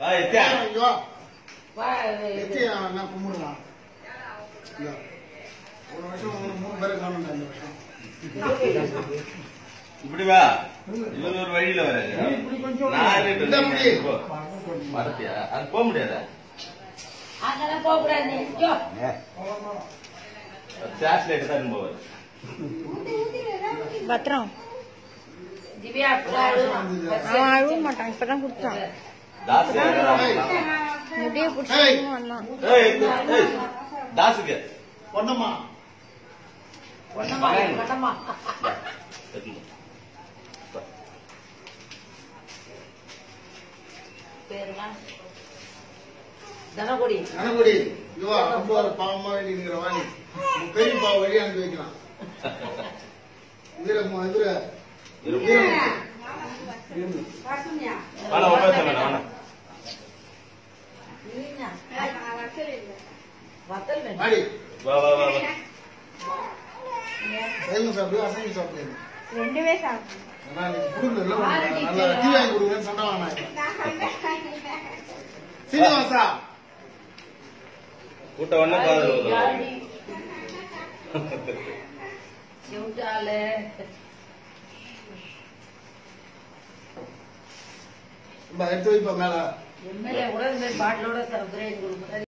ஆ, எத்தியா? ஐயோ வா, எத்தி நான் கும்பிடலாம் ஐயோ. ஒரு வருஷம் மூணு மூணு பேரை காணும் இந்த வருஷம் இப்படி வா இவன் ஒரு வழியில வராது இப்படி கொஞ்சம் நான் ரெண்டு இந்த முடி. போ. வரத்தியா அது போக முடியாதா அங்கெல்லாம் போகக்கூடாது நீ ஐயோ, டிரான்ஸ்லேட் தான் போவார் பத்திரம் திவ்யா அப்படிலாம் அழுவா. அவன் அழுவ மாட்டான் இப்பதான் குடுத்தான் தாசு முடிய பிடிச்சி வந்தான் ஏய், ஏய், தாசுக்கு பொண்ணம்மா பொண்ணம்மா, பொண்ணம்மா. பேருலாம் தனகுடி கணக்குடி இதுவா ரொம்ப ஒரு பாவமா வேண்டி இருக்கிற வாணி உன் பெரிய பாவ வழி அனுப்பி வைக்கலாம் இதுல மு- இதுல இரு. வீரம். வேணாம் உட்கார வேணாம் வேணாம் இல்லைங்க. வத்தல் வேணும். வாடி வா வா வா வா சைவம் சாப்பிடு அசைவம் சாப்பிடு ரெண்டுமே சாப்பிடும் ஆனா நீ கொடுக்கல நல்லா டீ வாங்கி கொடுங்கன்னு சண்டை வாங்கினாங்க சீனிவாசா கூட்ட ஒண்ணு காதல் யாரடி? செவிட்டாளு. எடுத்து வைப்பா மேல எம்எல்ஏ கூட இந்த மாதிரி பாட்டிலோட தர பிரியாணி கொடுக்குறாரு